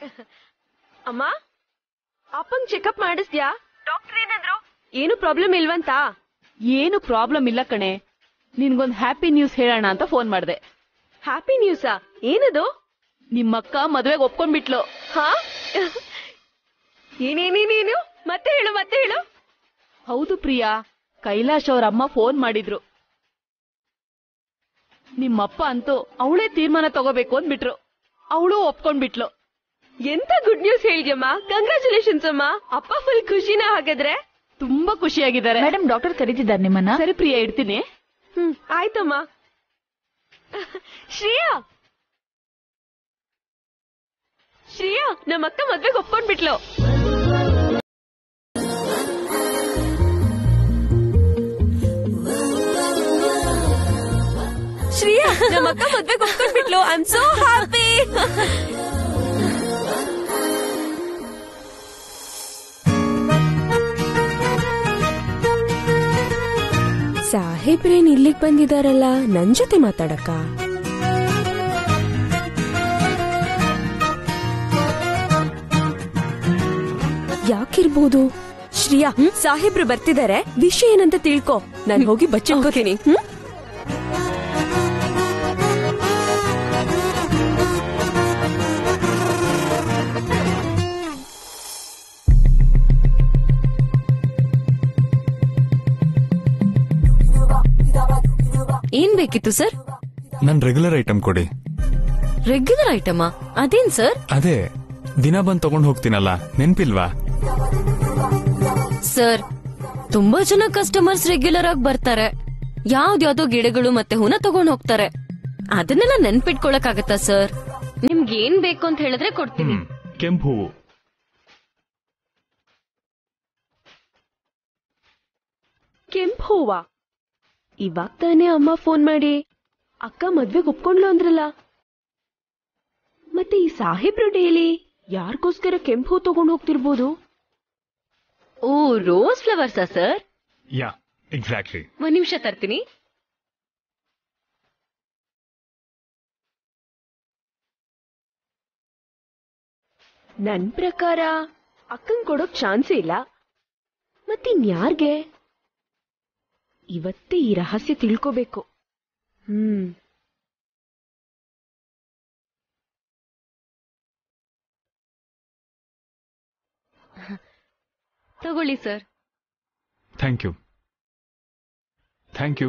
ಅಮ್ಮ ಅಪ್ಪಂಗ್ checkup ಮಾಡಿಸ್ದ್ಯಾ doctor ಏನಂದ್ರು ಏನು ಪ್ರಾಬ್ಲಮ್ ಇಲ್ವಂತ ಏನು ಪ್ರಾಬ್ಲಮ್ ಇಲ್ಲ ಕಣೆ ನಿನ್ಗೊಂದ್ ಹ್ಯಾಪಿ ನ್ಯೂಸ್ ಹೇಳೋಣ ಅಂತ ಫೋನ್ ಮಾಡ್ದೆ ಹ್ಯಾಪಿ ನ್ಯೂಸಾ ಏನದು ನಿಮ್ಮಕ್ಕ ಮದ್ವೆಗೆ ಒಪ್ಕೊಂಡ್ಬಿಟ್ಲು ಹಾ ಏನೇನೇನೇನು ಮತ್ತೆ ಹೇಳು ಮತ್ತೆ ಹೇಳು ಹೌದು ಪ್ರಿಯಾ ಕೈಲಾಶ್ ಅವ್ರ ಅಮ್ಮ ಫೋನ್ ಮಾಡಿದ್ರು ನಿಮ್ಮಪ್ಪ ಅಂತೂ ಅವಳೇ ತೀರ್ಮಾನ ತಗೋಬೇಕು ಅಂದ್ಬಿಟ್ರು ಅವಳು ಒಪ್ಕೊಂಡ್ಬಿಟ್ಲು ಎಂತ ಗುಡ್ ನ್ಯೂಸ್ ಹೇಳಿದ್ಯಮ್ಮ ಕಂಗ್ರಾಚುಲೇಷನ್ಸ್ ಅಮ್ಮ ಅಪ್ಪ ಫುಲ್ ಖುಷಿನ ಹಾಗಾದ್ರೆ ತುಂಬಾ ಖುಷಿಯಾಗಿದ್ದಾರೆ ಮೇಡಮ್ ಡಾಕ್ಟರ್ ಕರೀತಿದ್ದಾರೆ ನಿಮ್ಮನ್ನ ಸರಿ ಪ್ರಿಯಾ ಇಡ್ತೀನಿ ಹ್ಮ್ ಆಯ್ತಮ್ಮ ಶ್ರೇಯಾ ಶ್ರೇಯಾ ನಮ್ಮ ಅಕ್ಕ ಮದ್ವೆಗೆ ಒಪ್ಕೊಂಡ್ಬಿಟ್ಲು ಶ್ರೇಯಾ ನಮ್ಮ ಅಕ್ಕ ಮದ್ವೆಗೆ ಒಪ್ಕೊಂಡ್ಬಿಟ್ಲು ಐ ಆಮ್ ಸೋ ಹ್ಯಾಪಿ ಸಾಹೇಬ್ರೇನ್ ಇಲ್ಲಿಗ್ ಬಂದಿದಾರಲ್ಲ ನನ್ ಜೊತೆ ಮಾತಾಡಕ್ಕ ಯಾಕಿರ್ಬೋದು ಶ್ರಿಯಾ ಸಾಹೇಬ್ರು ಬರ್ತಿದ್ದಾರೆ ವಿಷಯ ಏನಂತ ತಿಳ್ಕೊ ನಾನ್ ಹೋಗಿ ಬಚ್ಚಿಟ್ಕೋತೀನಿ ಹ್ಮ್ ಏನ್ ಬೇಕಿತ್ತು ಸರ್ ನನ್ ರೆಗ್ಯುಲರ್ ಐಟಮ್ ಕೊಡಿ ರೆಗ್ಯುಲರ್ ಐಟಮಾ ಅದೇನ್ ಸರ್ ಅದೇ ದಿನ ಬಂದ್ ತಗೊಂಡ್ ಹೋಗ್ತೀನಲ್ಲ ನೆನ್ಪಿಲ್ವಾ ಸರ್ ತುಂಬಾ ಜನ ಕಸ್ಟಮರ್ಸ್ ರೆಗ್ಯುಲರ್ ಆಗಿ ಬರ್ತಾರೆ ಯಾವ್ದ್ಯಾವ್ದೋ ಗಿಡಗಳು ಮತ್ತೆ ಹುನ ತಗೊಂಡ್ ಹೋಗ್ತಾರೆ ಅದನ್ನೆಲ್ಲ ನೆನ್ಪಿಟ್ಕೊಳಕ್ಕಾಗತ್ತಾ ಸರ್ ನಿಮ್ಗೆ ಏನ್ ಬೇಕು ಅಂತ ಹೇಳಿದ್ರೆ ಕೊಡ್ತೀನಿ ಹ್ಮ್ ಕೆಂಪು ಹೂವು ಕೆಂಪ್ ಹೂವ ಇವಾಗ ತಾನೇ ಅಮ್ಮ ಫೋನ್ ಮಾಡಿ ಅಕ್ಕ ಮದ್ವೆಗೆ ಒಪ್ಕೊಂಡ್ಲು ಅಂದ್ರಲ್ಲ ಮತ್ತೆ ಈ ಸಾಹೇಬ್ರು ಡೈಲಿ ಯಾರಿಗೋಸ್ಕರ ಕೆಂಪ್ ಹೂ ತಗೊಂಡ್ ಹೋಗ್ತಿರ್ಬೋದು ಓ ರೋಸ್ ಫ್ಲವರ್ಸಾ ಸರ್ ಯಾ ಎಕ್ಸಾಕ್ಟ್ಲಿ ಒಂದ್ ನಿಮಿಷ ತರ್ತೀನಿ ನನ್ ಪ್ರಕಾರ ಅಕ್ಕಂಗ್ ಕೊಡೋಕ್ ಚಾನ್ಸೇ ಇಲ್ಲ ಮತ್ತಿನ್ಯಾರ್ಗೆ ಇವತ್ತೇ ಈ ರಹಸ್ಯ ತಿಳ್ಕೋಬೇಕು ಹ್ಮ್ ತಗೊಳ್ಳಿ sir thank you thank you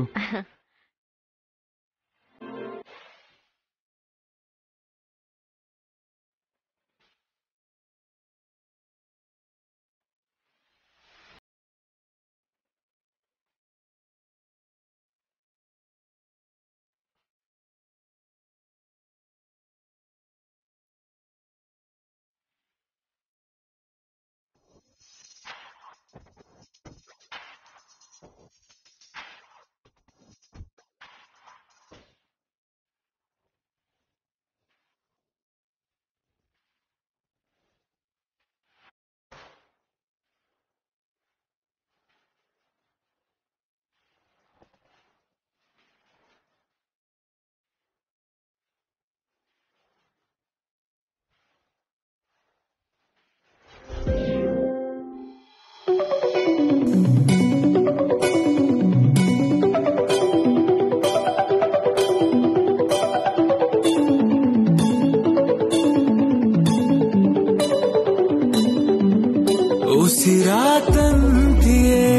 ಉಸಿರಾತಂತಿಯೇ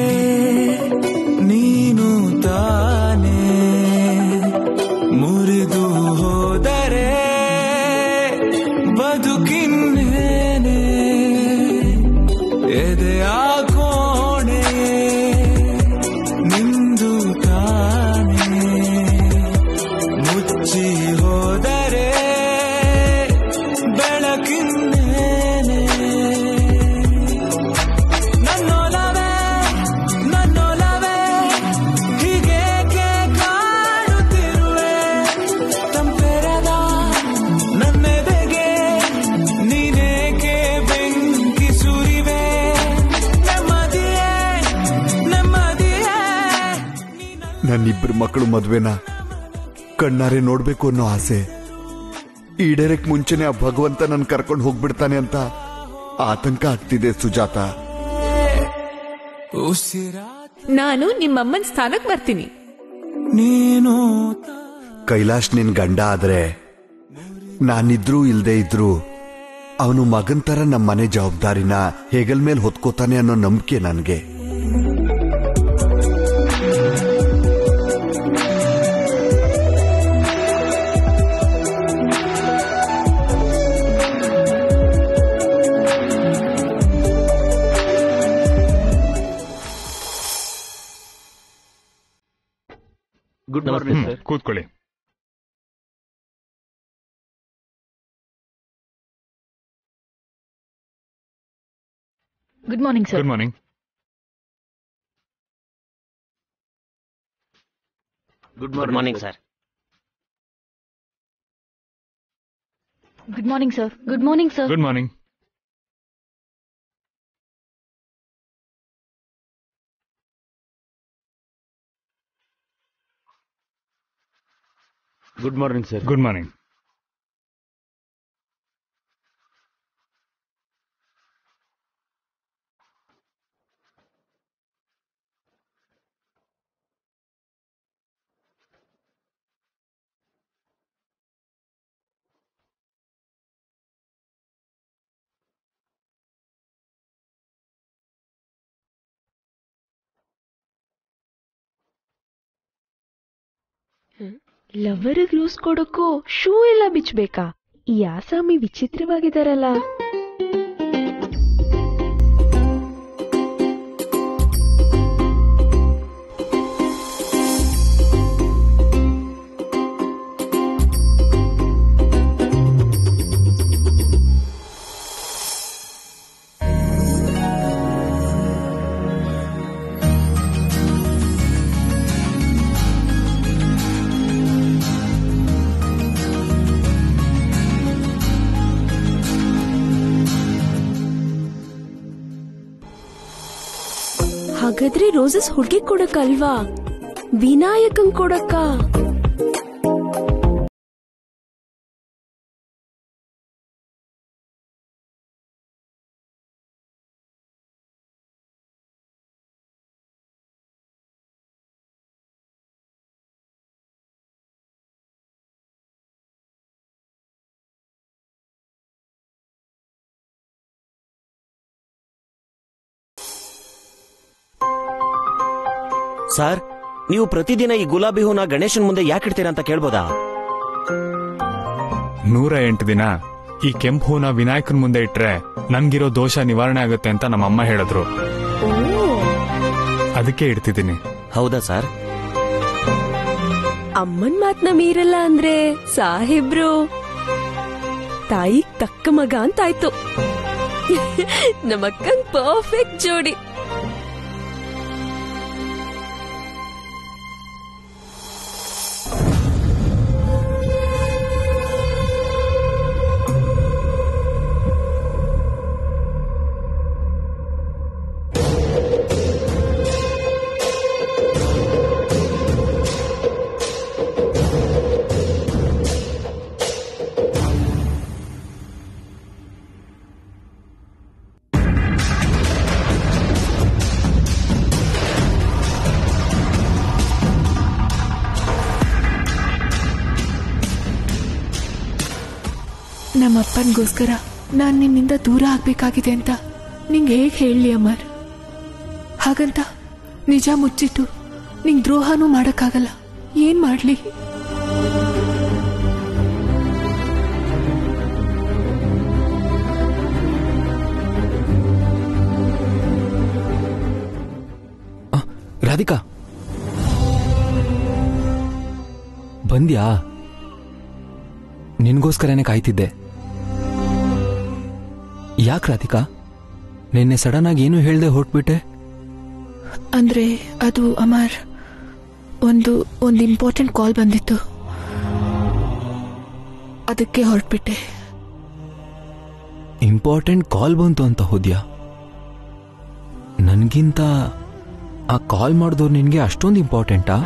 ನೀನು ತಾನೇ ಮುರಿದು ಹೋದರೆ ಬದುಕಿನ್ನೇನೆ ಎದೆಯ ಕೋಣೆಯೇ ನಿಂದು ತಾನೇ ಮುಚ್ಚಿ ಹೋದರೆ ಬೆಳಕಿನ್ನೇನೆ ನನ್ನೊಲವೇ ನನ್ನೊಲವೇ ಹೀಗೇಕೆ ಕಾಡುತ್ತಿರುವೆ ತಂಪೆರದ ನನ್ನೆದೆಗೆ ನೀನೇಕೆ ಬೆಂಕಿ ಸುರಿವೆ ನೆಮ್ಮದಿಯೇ ನೆಮ್ಮದಿಯೇ ನನ್ನಿಬ್ರು ಮಕ್ಕಳು ಮದ್ವೆನ ಕಣ್ಣಾರೆ ನೋಡ್ಬೇಕು ಅನ್ನೋ ಆಸೆ ಈಡೇರಕ್ ಮುಂಚೆನೆ ಆ ಭಗವಂತ ನನ್ ಕರ್ಕೊಂಡು ಹೋಗ್ಬಿಡ್ತಾನೆ ಅಂತ ಆತಂಕ ಆಗ್ತಿದೆ ಸುಜಾತ ಉಸಿರಾ ನಾನು ನಿಮ್ಮಮ್ಮನ ಸ್ಥಾನಕ್ ಬರ್ತೀನಿ ನೀನು ಕೈಲಾಶ್ ನಿನ್ ಗಂಡ ಆದ್ರೆ ನಾನಿದ್ರೂ ಇಲ್ದೇ ಇದ್ರು ಅವನು ಮಗನ್ ತರ ನಮ್ಮ ಮನೆ ಜವಾಬ್ದಾರಿನ ಹೆಗಲ್ ಮೇಲೆ ಹೊತ್ಕೋತಾನೆ ಅನ್ನೋ ನಂಬಿಕೆ ನನ್ಗೆ ಗುಡ್ ಮಾರ್ನಿಂಗ್ ಹ್ಮ್, ಕೂತ್ಕೊಳ್ಳಿ good morning sir good morning good morning sir good morning sir good morning sir good morning good morning sir good morning ಲವರ್ಗ್ ರೋಸ್ ಕೊಡಕ್ಕೂ ಶೂ ಎಲ್ಲ ಬಿಚ್ಬೇಕಾ ಈ ಆಸಾಮಿ ವಿಚಿತ್ರವಾಗಿದಾರಲ್ಲ ಹಾಗಾದ್ರೆ ರೋಸಸ್ ಹುಡ್ಗಿ ಕೊಡಕ್ಕಲ್ವಾ ವಿನಾಯಕಂಗ್ ಕೊಡಕ್ಕ ಸರ್ ನೀವು ಪ್ರತಿದಿನ ಈ ಗುಲಾಬಿ ಹೂನ ಗಣೇಶನ್ ಮುಂದೆ ಯಾಕೆ ಇಡ್ತೀರಾ ಅಂತ ಕೇಳ್ಬೋದಾ ನೂರ ಎಂಟು ದಿನ ಈ ಕೆಂಪು ಹೂನ ವಿನಾಯಕನ್ ಮುಂದೆ ಇಟ್ರೆ ನನ್ಗಿರೋ ದೋಷ ನಿವಾರಣೆ ಆಗುತ್ತೆ ಅಂತ ನಮ್ಮ ಅಮ್ಮ ಹೇಳಿದ್ರು ಅದಕ್ಕೆ ಇಡ್ತಿದ್ದೀನಿ ಹೌದಾ ಸರ್ ಅಮ್ಮನ್ ಮಾತ್ನ ಮೀರಲ್ಲ ಅಂದ್ರೆ ಸಾಹೇಬ್ರು ತಾಯಿ ತಕ್ಕ ಮಗ ಅಂತಾಯ್ತು ನಮ್ಮಕ್ಕಂಗ್ ಪರ್ಫೆಕ್ಟ್ ಜೋಡಿ ನಮ್ಮಪ್ಪನಿಗೋಸ್ಕರ ನಾನು ನಿನ್ನಿಂದ ದೂರ ಆಗ್ಬೇಕಾಗಿದೆ ಅಂತ ನಿಂಗೆ ಹೇಗೆ ಹೇಳಲಿ ಅಮರ್ ಹಾಗಂತ ನಿಜ ಮುಚ್ಚಿಟ್ಟು ನಿಂಗೆ ದ್ರೋಹನೂ ಮಾಡೋಕ್ಕಾಗಲ್ಲ ಏನ್ ಮಾಡ್ಲಿ ರಾಧಿಕಾ ಬಂದ್ಯಾ ನಿನ್ಗೋಸ್ಕರನೇ ಕಾಯ್ತಿದ್ದೆ ಯಾಕೆ ರಾಧಿಕಾ ನಿನ್ನೆ ಸಡನ್ ಆಗಿ ಏನು ಹೇಳ್ದೆ ಹೊರಟ್ಬಿಟ್ಟೆ ಅಂದ್ರೆ ಅದು ಅಮರ್ ಒಂದು ಒಂದು ಇಂಪಾರ್ಟೆಂಟ್ ಕಾಲ್ ಬಂದಿತ್ತು ಅದಕ್ಕೆ ಹೊರಟ್ಬಿಟ್ಟೆ ಇಂಪಾರ್ಟೆಂಟ್ ಕಾಲ್ ಬಂತು ಅಂತ ಹೋದ್ಯಾ ನನ್ಗಿಂತ ಆ ಕಾಲ್ ಮಾಡಿದವ್ರು ನಿನ್ಗೆ ಅಷ್ಟೊಂದು ಇಂಪಾರ್ಟೆಂಟಾ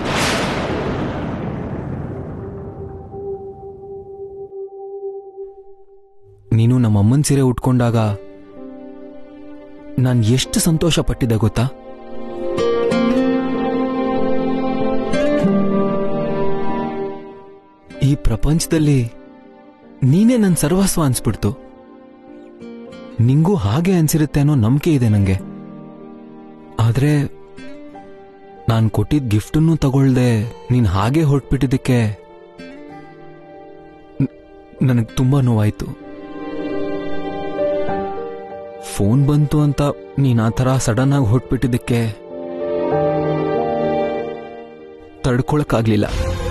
ನೀನು ನಮ್ಮ ಅಮ್ಮನ ಸೀರೆ ಉಟ್ಕೊಂಡಾಗ ನಾನು ಎಷ್ಟು ಸಂತೋಷ ಪಟ್ಟಿದ್ದೆ ಗೊತ್ತಾ ಈ ಪ್ರಪಂಚದಲ್ಲಿ ನೀನೇ ನನ್ನ ಸರ್ವಸ್ವ ಅನ್ಸ್ಬಿಡ್ತು ನಿಂಗೂ ಹಾಗೆ ಅನ್ಸಿರುತ್ತೆ ಅನ್ನೋ ನಂಬಿಕೆ ಇದೆ ನಂಗೆ ಆದ್ರೆ ನಾನು ಕೊಟ್ಟಿದ್ದ ಗಿಫ್ಟನ್ನು ತಗೊಳ್ದೆ ನೀನ್ ಹಾಗೆ ಹೊರಟ್ಬಿಟ್ಟಿದ್ದಕ್ಕೆ ನನಗೆ ತುಂಬಾ ನೋವಾಯ್ತು ಫೋನ್ ಬಂತು ಅಂತ ನೀನ್ ಆ ಥರ ಸಡನ್ ಆಗಿ ಹೊರಟ್ಬಿಟ್ಟಿದ್ದಕ್ಕೆ ತಡ್ಕೊಳಕ್ಕಾಗ್ಲಿಲ್ಲ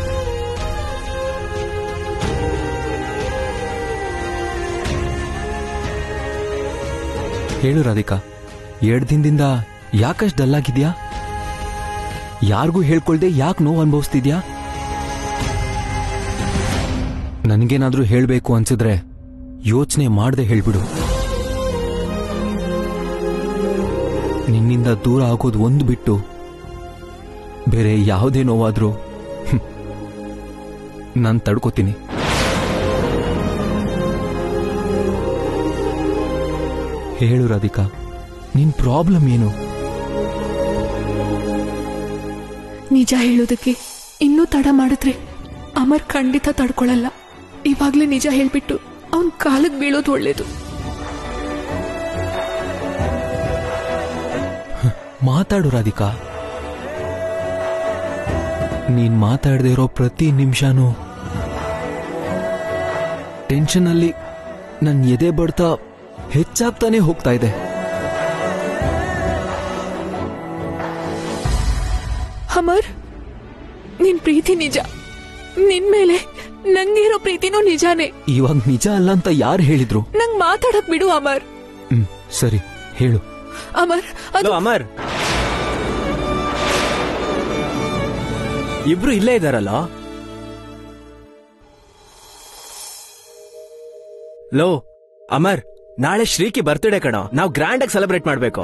ಹೇಳು ರಾಧಿಕಾ ಎರಡ್ ದಿನದಿಂದ ಯಾಕಷ್ಟು ಡಲ್ ಆಗಿದ್ಯಾ ಯಾರಿಗೂ ಹೇಳ್ಕೊಳ್ದೆ ಯಾಕೆ ನೋವು ಅನುಭವಿಸ್ತಿದ್ಯಾ ನನಗೇನಾದ್ರೂ ಹೇಳ್ಬೇಕು ಅನ್ಸಿದ್ರೆ ಯೋಚನೆ ಮಾಡದೆ ಹೇಳ್ಬಿಡು ನಿನ್ನಿಂದ ದೂರ ಆಗೋದು ಒಂದು ಬಿಟ್ಟು ಬೇರೆ ಯಾವುದೇ ನೋವಾದ್ರೂ ನಾನು ತಡ್ಕೋತೀನಿ ಹೇಳು ರಾಧಿಕಾ ನಿನ್ ಪ್ರಾಬ್ಲಮ್ ಏನು ನಿಜ ಹೇಳೋದಕ್ಕೆ ಇನ್ನೂ ತಡ ಮಾಡಿದ್ರೆ ಅಮರ್ ಖಂಡಿತ ತಡ್ಕೊಳಲ್ಲ ಇವಾಗ್ಲೇ ನಿಜ ಹೇಳ್ಬಿಟ್ಟು ಅವನ್ ಕಾಲಕ್ ಬೀಳೋದು ಒಳ್ಳೇದು ಮಾತಾಡು ರಾಧಿಕಾ ನೀನ್ ಮಾತಾಡದೆ ಇರೋ ಪ್ರತಿ ನಿಮಿಷನೂ ಟೆನ್ಷನ್ ಅಲ್ಲಿ ನನ್ ಎದೆ ಬಡ್ತ ಹೆಚ್ಚಾಗ್ತಾನೆ ಹೋಗ್ತಾ ಇದೆ ಅಮರ್ ನಿನ್ ಪ್ರೀತಿ ನಿಜ ನಿನ್ ಮೇಲೆ ನಂಗಿರೋ ಪ್ರೀತಿನೂ ನಿಜಾನೇ ಇವಾಗ ನಿಜ ಅಲ್ಲ ಅಂತ ಯಾರು ಹೇಳಿದ್ರು ನಂಗ್ ಮಾತಾಡಕ್ ಬಿಡು ಅಮರ್ ಹ್ಮ್ ಸರಿ ಹೇಳು ಅಮರ್ ಅದು ಅಮರ್ ಇಬ್ರು ಇಲ್ಲೇ ಇದಾರಲ್ಲ ಲೋ ಅಮರ್ ನಾಳೆ ಶ್ರೀಕಿ ಬರ್ತ್ಡೇ ಕಣ ನಾವು ಗ್ರ್ಯಾಂಡ್ ಆಗಿ ಸೆಲೆಬ್ರೇಟ್ ಮಾಡ್ಬೇಕು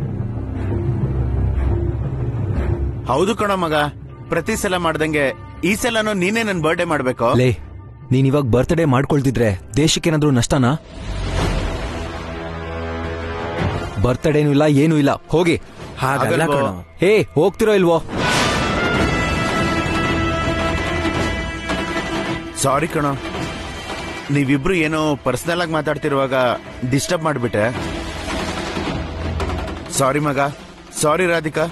ಹೌದು ಕಣ ಮಗ ಪ್ರತಿ ಸಲ ಮಾಡ್ದಂಗೆ ಈ ಸಲನೂ ನೀನೇ ನನ್ ಬರ್ಡೇ ಮಾಡ್ಬೇಕು ಲೇ ನೀನ್ ಇವಾಗ ಬರ್ತ್ಡೇ ಮಾಡ್ಕೊಳ್ತಿದ್ರೆ ದೇಶಕ್ಕೇನಾದ್ರೂ ನಷ್ಟನಾ ಬರ್ತ್ಡೇನೂ ಇಲ್ಲ ಏನೂ ಇಲ್ಲ ಹೋಗಿ ಹಾಗಲ್ಲ ಹಾಗಲ್ವೋ? ಕಣೋ. ಹೇ ಹೋಗ್ತಿರೋ ಇಲ್ವೋ ಸಾರಿ ಕಣ ನೀವಿಬ್ರು ಏನೋ ಪರ್ಸನಲ್ ಆಗಿ ಮಾತಾಡ್ತಿರುವಾಗ ಡಿಸ್ಟರ್ಬ್ ಮಾಡ್ಬಿಟ್ಟೆ ಸಾರಿ ಮಗ ಸಾರಿ ರಾಧಿಕಾ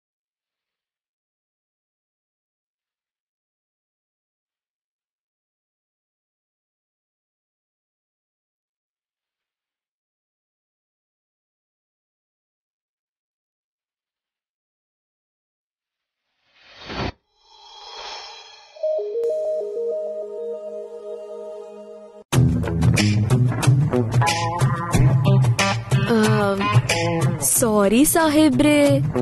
ಸಾರಿ ಸಾಹೇಬ್ರೆ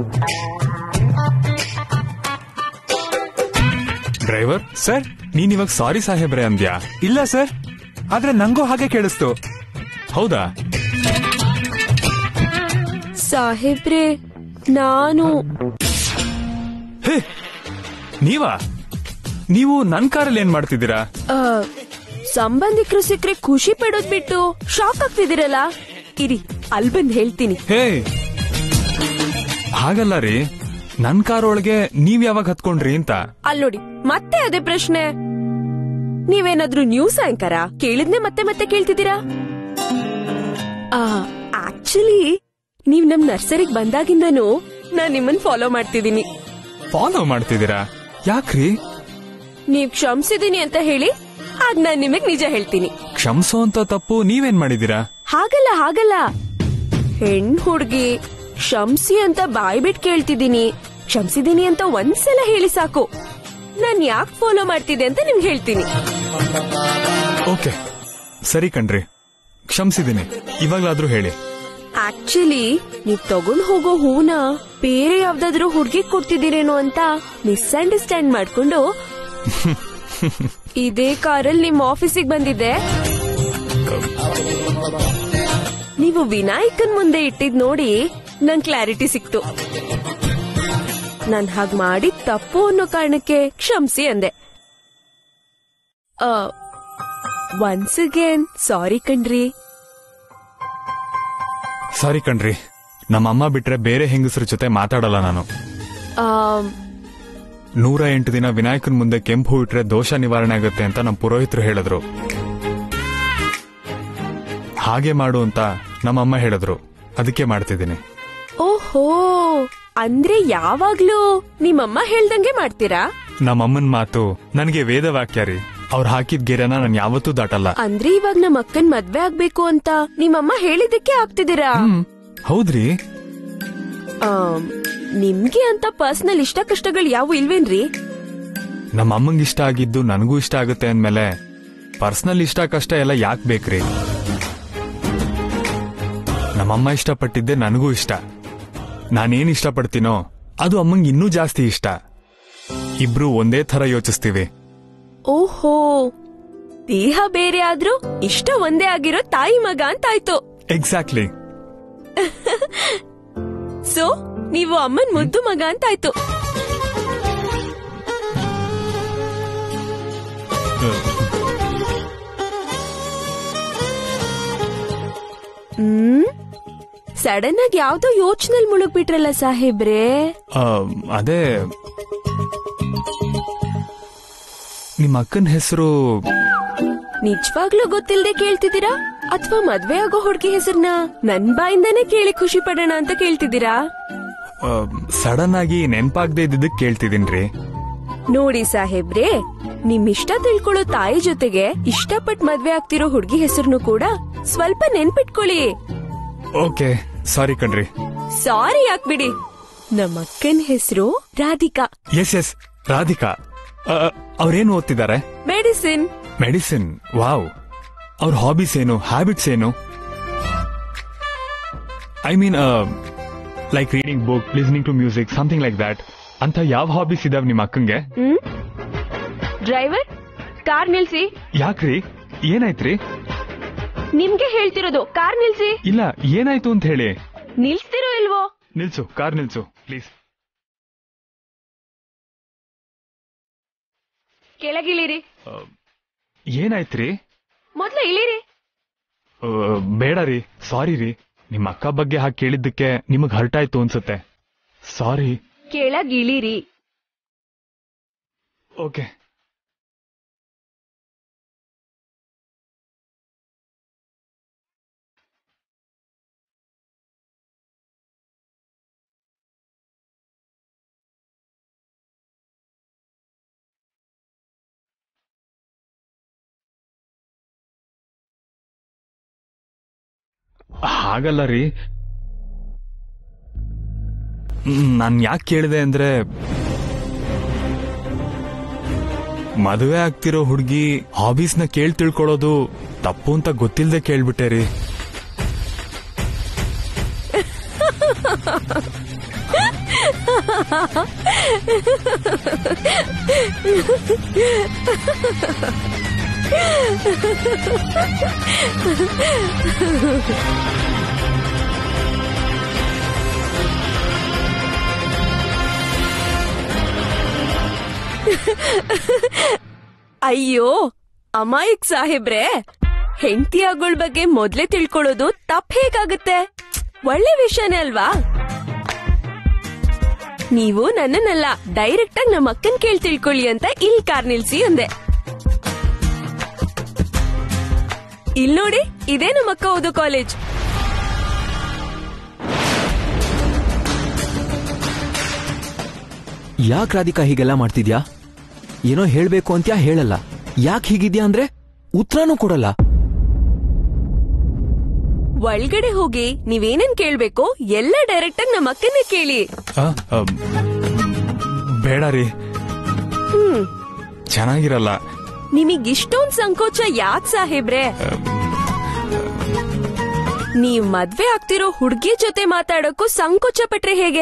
ಡ್ರೈವರ್ ಸರ್ ನೀನ್ ಇವಾಗ ಸಾರಿ ಸಾಹೇಬ್ರೆ ಅಂದ್ಯಾ ಇಲ್ಲ ಸರ್ ಆದ್ರೆ ನಂಗೂ ಹಾಗೆ ಕೇಳಿಸ್ತು ಹೌದಾ ಸಾಹೇಬ್ರೆ ನಾನು ನೀವಾ ನೀವು ನನ್ ಕಾರಲ್ಲಿ ಏನ್ ಮಾಡ್ತಿದ್ದೀರಾ ಆ, ಸಂಬಂಧಿಕರು ಸಿಕ್ರೆ ಖುಷಿ ಪಡೋದ್ ಬಿಟ್ಟು ಶಾಕ್ ಆಗ್ತಿದಿರಲ್ಲ ಇರಿ ಅಲ್ ಬಂದ್ ಹೇಳ್ತೀನಿ ಹೇ ಹಾಗಲ್ಲ ರೀ ನನ್ ಕಾರ್ ಒಳಗೆ ನೀವ್ ಯಾವಾಗ ಹತ್ಕೊಂಡ್ರಿ ಅಂತ ಅಲ್ ನೋಡಿ ಮತ್ತೆ ಅದೇ ಪ್ರಶ್ನೆ ನೀವೇನಾದ್ರೂ ನ್ಯೂಸ್ ಆಂಕರ ಕೇಳಿದ್ನೆ ಮತ್ತೆ ಮತ್ತೆ ಕೇಳ್ತಿದ್ದೀರಾ ಆಕ್ಚುಲಿ ನೀವ್ ನಮ್ ನರ್ಸರಿಗ್ ಬಂದಾಗಿಂದನೂ ನಾನ್ ನಿಮ್ಮನ್ ಫಾಲೋ ಮಾಡ್ತಿದೀನಿ ಫಾಲೋ ಮಾಡ್ತಿದ್ದೀರಾ ಯಾಕ್ರಿ ನೀವ್ ಕ್ಷಮಿಸಿದೀನಿ ಅಂತ ಹೇಳಿ ಆಗ ನಾನ್ ನಿಮಗ್ ನಿಜ ಹೇಳ್ತೀನಿ ಕ್ಷಮ್ಸೋ ಅಂತ ತಪ್ಪು ನೀವೇನ್ ಮಾಡಿದೀರಾ ಹಾಗಲ್ಲ ಹಾಗಲ್ಲ ಹೆಣ್ ಹುಡ್ಗಿ ಕ್ಷಮ್ಸಿ ಅಂತ ಬಾಯ್ ಬಿಟ್ ಕೇಳ್ತಿದ್ದೀನಿ ಕ್ಷಮ್ಸಿದೀನಿ ಅಂತ ಒಂದ್ಸಲ ಹೇಳಿ ಸಾಕು ನಾನ್ ಯಾಕೆ ಫಾಲೋ ಮಾಡ್ತಿದ್ದೆ ಅಂತ ನಿಮ್ಗೆ ಹೇಳ್ತೀನಿ ಓಕೆ ಸರಿ ಕಣ್ರಿ ಕ್ಷಮ್ಸಿದ್ದೀನಿ ಇವಾಗ್ಲಾದ್ರೂ ಹೇಳಿ ಆಕ್ಚುಲಿ ನೀವ್ ತಗೊಂಡ್ ಹೋಗೋ ಹೂನ ಬೇರೆ ಯಾವ್ದಾದ್ರೂ ಹುಡ್ಗಿ ಕೊಡ್ತಿದ್ದೀರೇನೋ ಅಂತ ಮಿಸ್ಅಂಡರ್ಸ್ಟ್ಯಾಂಡ್ ಮಾಡ್ಕೊಂಡು ಇದೇ ಕಾರಲ್ಲಿ ನಿಮ್ ಆಫೀಸಿಗೆ ಬಂದಿದ್ದೆ ನೀವು ವಿನಾಯಕನ್ ಮುಂದೆ ಇಟ್ಟಿದ್ ನೋಡಿ ನನ್ ಕ್ಲಾರಿಟಿ ಸಿಕ್ತು ನಾನ್ ಹಾಗ್ ಮಾಡಿದ್ ತಪ್ಪು ಅನ್ನೋ ಕಾರಣಕ್ಕೆ ಕ್ಷಮ್ಸಿ ಅಂದೆ ಆ, ಒನ್ಸ್ ಅಗೇನ್ ಸಾರಿ ಕಣ್ರಿ ಸಾರಿ ಕಣ್ರಿ ನಮ್ಮಮ್ಮ ಬಿಟ್ರೆ ಬೇರೆ ಹೆಂಗಸರ ಜೊತೆ ಮಾತಾಡಲ್ಲ ನಾನು ಆಮ್, ನೂರ ಎಂಟು ದಿನ ವಿನಾಯಕನ್ ಮುಂದೆ ಕೆಂಪು ಹೂ ಇಟ್ರೆ ದೋಷ ನಿವಾರಣೆ ಆಗುತ್ತೆ ಅಂತ ನಮ್ಮ ಪುರೋಹಿತರು ಹೇಳಿದ್ರು ಹಾಗೆ ಮಾಡು ಅಂತ ನಮ್ಮಮ್ಮ ಹೇಳಿದ್ರು ಅದಕ್ಕೆ ಮಾಡ್ತಿದ್ದೀನಿ ಓಹೋ ಅಂದ್ರೆ ಯಾವಾಗ್ಲೂ ನಿಮ್ಮಮ್ಮ ಹೇಳ್ದಂಗೆ ಮಾಡ್ತೀರಾ ನಮ್ಮಮ್ಮನ್ ಮಾತು ನನಗೆ ವೇದವಾಕ್ಯ ರೀ ಅವ್ರು ಹಾಕಿದ ಗೆರೆನ ನಾನು ಯಾವತ್ತೂ ದಾಟಲ್ಲ ಅಂದ್ರೆ ಇವಾಗ ನಮ್ಮ ಅಕ್ಕನ್ ಮದ್ವೆ ಆಗ್ಬೇಕು ಅಂತ ನಿಮ್ಮಮ್ಮ ಹೇಳಿದಕ್ಕೆ ಆಗ್ತಿದ್ದೀರಾ ಹೌದ್ರಿ ಆಮ್, ನಿಮ್ಗೆ ಅಂತ ಪರ್ಸನಲ್ ಇಷ್ಟ ಕಷ್ಟಗಳು ಯಾವ ಇಲ್ವೇನ್ರಿ ನಮ್ಮ ಅಮ್ಮಂಗ್ ಇಷ್ಟ ಆಗಿದ್ದು ನನಗೂ ಇಷ್ಟ ಆಗುತ್ತೆ ಅಂದ್ಮೇಲೆ ಪರ್ಸನಲ್ ಇಷ್ಟ ಕಷ್ಟ ಎಲ್ಲ ಯಾಕೆ ಬೇಕ್ರಿ ನಮ್ಮಮ್ಮ ಇಷ್ಟಪಟ್ಟಿದ್ದೆ ನನಗೂ ಇಷ್ಟ ನಾನೇನ್ ಇಷ್ಟಪಡ್ತೀನೋ ಅದು ಅಮ್ಮಂಗ್ ಇನ್ನೂ ಜಾಸ್ತಿ ಇಷ್ಟ ಇಬ್ರು ಒಂದೇ ತರ ಯೋಚಿಸ್ತೀವಿ ಓಹೋ ದೇಹ ಬೇರೆ ಆದ್ರೂ ಇಷ್ಟ ಒಂದೇ ಆಗಿರೋ ತಾಯಿ ಮಗ ಅಂತಾಯ್ತು ಎಕ್ಸಾಕ್ಟ್ಲಿ ಸೊ ನೀವು ಅಮ್ಮನ್ ಮುದ್ದು ಮಗ ಅಂತಾಯ್ತು ಹ್ಮ್ ಸಡನ್ ಆಗಿ ಯಾವ್ದೋ ಯೋಚನೆಲ್ ಮುಳುಗ್ಬಿಟ್ರಲ್ಲ ಸಾಹೇಬ್ರೆ ಅದೇ ನಿಮ್ಮ ಅಕ್ಕನ ಹೆಸರು ನಿಜವಾಗ್ಲೂ ಗೊತ್ತಿಲ್ದೆ ಕೇಳ್ತಿದ್ದೀರಾ ಅಥವಾ ಮದ್ವೆ ಆಗೋ ಹುಡ್ಗಿ ಹೆಸರ್ನ ನನ್ ಬಾಯಿಂದಾನೇ ಕೇಳಿ ಖುಷಿ ಪಡೋಣ ಅಂತ ಕೇಳ್ತಿದ್ದೀರಾ ಸಡನ್ ಆಗಿ ನೆನ್ಪಾಗ್ದೇ ಇದ್ದಿದ್ದಕ್ಕೆ ಕೇಳ್ತಿದ್ದೀನ್ರಿ ನೋಡಿ ಸಾಹೇಬ್ರೆ ನಿಮ್ ಇಷ್ಟ ತಿಳ್ಕೊಳ್ಳೋ ತಾಯಿ ಜೊತೆಗೆ ಇಷ್ಟಪಟ್ ಮದ್ವೆ ಆಗ್ತಿರೋ ಹುಡ್ಗಿ ಹೆಸರ್ನು ಕೂಡ ಸ್ವಲ್ಪ ನೆನ್ಪಿಟ್ಕೊಳ್ಳಿ ಓಕೆ ಸಾರಿ ಕಣ್ರಿ ಸಾರಿ ಯಾಕ್ಬಿಡಿ ನಮ್ಮ ಅಕ್ಕನ್ ಹೆಸರು ರಾಧಿಕಾ ಎಸ್ ಎಸ್ ರಾಧಿಕಾ ಅವ್ರೇನು ಓದ್ತಿದ್ದಾರೆ ಮೆಡಿಸಿನ್ ಮೆಡಿಸಿನ್ ವಾವ್ ಅವ್ರ ಹಾಬೀಸ್ ಏನು ಹ್ಯಾಬಿಟ್ಸ್ ಏನು I mean like reading book listening to music something like that ಅಂತ ಯಾವ ಹಾಬೀಸ್ ಇದಾವ್ ನಿಮ್ಮ ಅಕ್ಕಂಗೆ ಹ್ಮ್ ಡ್ರೈವರ್ ಕಾರ್ ನಿಲ್ಸಿ ಯಾಕ್ರಿ ಏನಾಯ್ತ್ರಿ ನಿಮ್ಗೆ ಹೇಳ್ತಿರೋದು ಕಾರ್ ನಿಲ್ಸಿ ಇಲ್ಲ ಏನಾಯ್ತು ಅಂತ ಹೇಳಿ ನಿಲ್ಸ್ತಿರೋ ಇಲ್ವೋ ನಿಲ್ಸು ಕಾರ್ ನಿಲ್ಸು ಪ್ಲೀಸ್ ಕೆಳಗಿಳಿರಿ ಏನಾಯ್ತ್ರಿ ಮೊದ್ಲು ಇಳಿರಿ ಆ, ಬೇಡ ರೀ ಸಾರಿ ರೀ ನಿಮ್ಮ ಅಕ್ಕ ಬಗ್ಗೆ ಹಾಗೆ ಕೇಳಿದ್ದಕ್ಕೆ ನಿಮಗ್ ಹರ್ಟ್ ಆಯ್ತು ಅನ್ಸುತ್ತೆ ಸಾರಿ ಕೆಳಗಿಳಿರಿ ಓಕೆ ಹಾಗಲ್ಲ ರೀ ನಾನು ಯಾಕೆ ಕೇಳಿದೆ ಅಂದ್ರೆ ಮದುವೆ ಆಗ್ತಿರೋ ಹುಡುಗಿ ಹಾಬೀಸ್ನ ಕೇಳ್ ತಿಳ್ಕೊಳ್ಳೋದು ತಪ್ಪು ಅಂತ ಗೊತ್ತಿಲ್ಲದೆ ಕೇಳ್ಬಿಟ್ಟೆ ರೀ ಅಯ್ಯೋ ಅಮಾಯಕ್ ಸಾಹೇಬ್ರೆ ಹೆಂಡತಿ ಆಗೋಳ್ ಬಗ್ಗೆ ಮೊದ್ಲೇ ತಿಳ್ಕೊಳ್ಳೋದು ತಪ್ಪ ಹೇಗಾಗುತ್ತೆ ಒಳ್ಳೆ ವಿಷಯನೇ ಅಲ್ವಾ ನೀವು ನನ್ನನ್ನಲ್ಲ ಡೈರೆಕ್ಟ್ ಆಗಿ ನಮ್ಮ ಅಕ್ಕನ್ ಕೇಳ್ ತಿಳ್ಕೊಳ್ಳಿ ಅಂತ ಇಲ್ ಕಾರ್ ನಿಲ್ಸಿ ಅಂದೆ ಇಲ್ ನೋಡಿ ಇದೇ ನಮ್ಮ ಅಕ್ಕ ಓದೋ ಕಾಲೇಜ್ ಯಾಕೆ ರಾಧಿಕಾ ಹೀಗೆಲ್ಲ ಮಾಡ್ತಿದ್ಯಾ ಏನೋ ಹೇಳ್ಬೇಕು ಅಂತ್ಯಾ ಹೇಳಲ್ಲ ಯಾಕೆ ಹೀಗಿದ್ಯಾ ಅಂದ್ರೆ ಉತ್ತರನೂ ಕೊಡಲ್ಲ ಒಳಗಡೆ ಹೋಗಿ ನೀವೇನೇನ್ ಕೇಳ್ಬೇಕು ಎಲ್ಲ ಡೈರೆಕ್ಟ್ ಆಗಿ ನಮ್ಮ ಅಕ್ಕನ್ನೇ ಕೇಳಿ ಆ, ಆ, ಬೇಡ ರೀ ಹ್ಮ್ ಚೆನ್ನಾಗಿರಲ್ಲ ನಿಮಗ್ ಇಷ್ಟೊಂದ್ ಸಂಕೋಚ ಯಾಕ್ ಸಾಹೇಬ್ರೆ ನೀವ್ ಮದ್ವೆ ಆಗ್ತಿರೋ ಹುಡ್ಗಿ ಜೊತೆ ಮಾತಾಡೋಕ್ಕೂ ಸಂಕೋಚ ಪಟ್ರೆ ಹೇಗೆ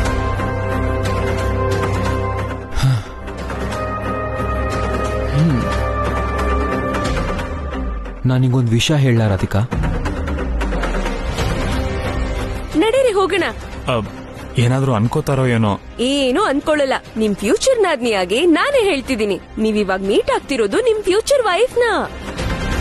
ನಾನಿಗೊಂದು ವಿಷಯ ಹೇಳ ರಾಧಿಕಾ ನಡೀರಿ ಹೋಗೋಣ ಆ, ಏನಾದ್ರೂ ಅನ್ಕೋತಾರೋ ಏನೋ ಏನು ಅನ್ಕೊಳ್ಳಲ್ಲ ನಿಮ್ ಫ್ಯೂಚರ್ ನಾದ್ನಿಯಾಗಿ ನಾನೇ ಹೇಳ್ತಿದ್ದೀನಿ ನೀವ್ ಇವಾಗ ಮೀಟ್ ಆಗ್ತಿರೋದು ನಿಮ್ ಫ್ಯೂಚರ್ ವೈಫ್ ನ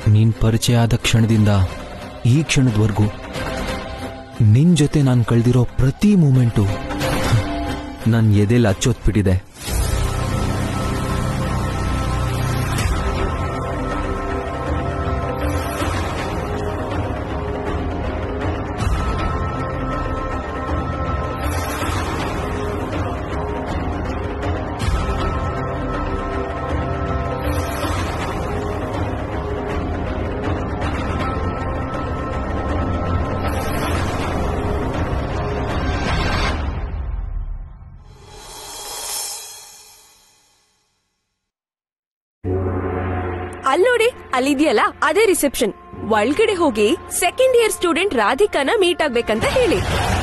ನೀನ್ ಪರಿಚಯ ಆದ ಕ್ಷಣದಿಂದ ಈ ಕ್ಷಣದವರೆಗೂ ನಿನ್ ಜೊತೆ ನಾನು ಕಳೆದಿರೋ ಪ್ರತಿ ಮೂಮೆಂಟು ನನ್ನ ಎದೆಲ್ ಅಚ್ಚೊತ್ಬಿಟ್ಟಿದೆ ಅಲ್ ನೋಡಿ ಅಲ್ಲಿದೆಯಲ್ಲ ಅದೇ ರಿಸೆಪ್ಷನ್ ಒಳಗಡೆ ಹೋಗಿ ಸೆಕೆಂಡ್ ಇಯರ್ ಸ್ಟೂಡೆಂಟ್ ರಾಧಿಕಾನ ಮೀಟ್ ಆಗ್ಬೇಕಂತ ಹೇಳಿ